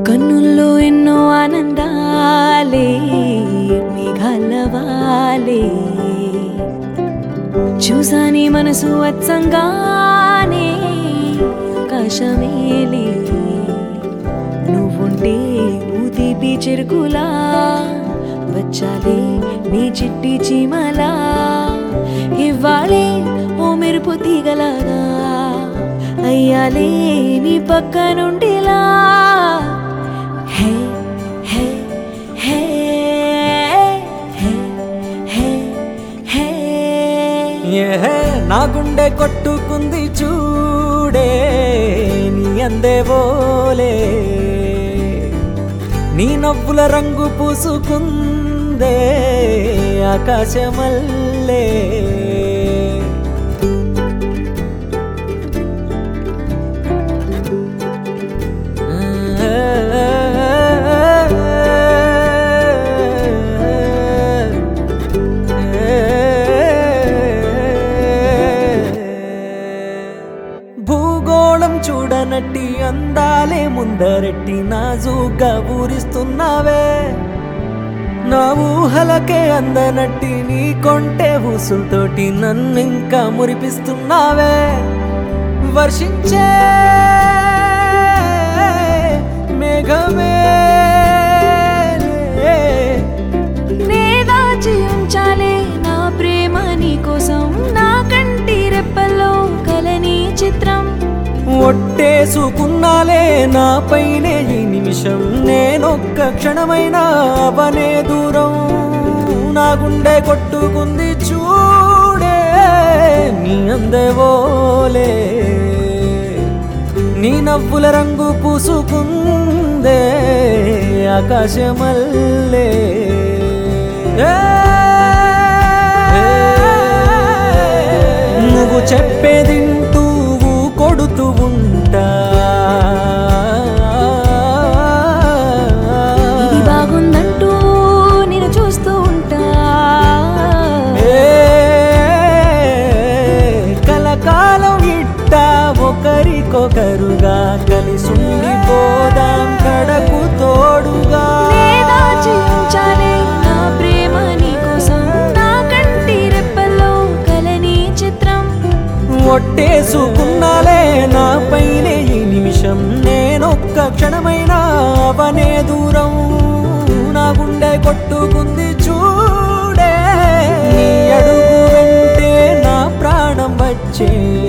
కన్నుల్లో ఎన్నో ఆనందాలే మేఘాలవాలే చూసాని మనసు అచ్చంగానే ఆకాశమేలే నువ్వుంటే ఊతిపి చెరుకులా వచ్చాలే నీ చిట్టి చీమలా ఇవ్వాలే ఓ మెరుపు తీగలాగా అయ్యాలే నీ పక్క నుండిలా హే హే హే హే హే హే ఏహే నా గుండె కొట్టుకుంది చూడే నీ అందేవోలే నీ నవ్వుల రంగు పూసుకుందే ఆకాశమల్లే భూగోళం చూడనట్టి అందాలే ముందరెట్టి నాజూగా ఊరిస్తున్నావే నా ఊహలకే అందనట్టి నీ కొంటే ఊసులతోటి నన్నింకా మురిపిస్తున్నావే వర్షించే మేఘమే నే దాచి ఉంచాలే నా ప్రేమ నీ కోసం నా కంటి రెప్పల్లో కలని చిత్రం ఒట్టేసుకున్నాలే నా పైనే ఈ నిమిషం నేనొక్క క్షణమైనా అవనే దూరం నా గుండె కొట్టుకుంది చూడే నీ అందెవోలే నీ నవ్వుల రంగు పూసుకుందే ఆకాశమల్లే నువ్వు చెప్పేదింటూ కొడుతూ ఉంటా ఇది బాగుందంటూ నేను చూస్తూ ఉంటా ఏ, కలకాలం ఇట్ట ఒకరికొకరుగా కలిసుండిపోదాం కడకు తోడుగా నే దాచి ఉంచాలే నా ప్రేమ నీ కోసం నా కంటి రెప్పల్లో కలని చిత్రం ఒట్టేసుకున్నాలే నా పైనే ఈ నిమిషం నేనొక్క క్షణమైనా అవనే దూరం నా గుండె కొట్టుకుంది చూడే నీ అడుగు వెంటే నా ప్రాణం వచ్చే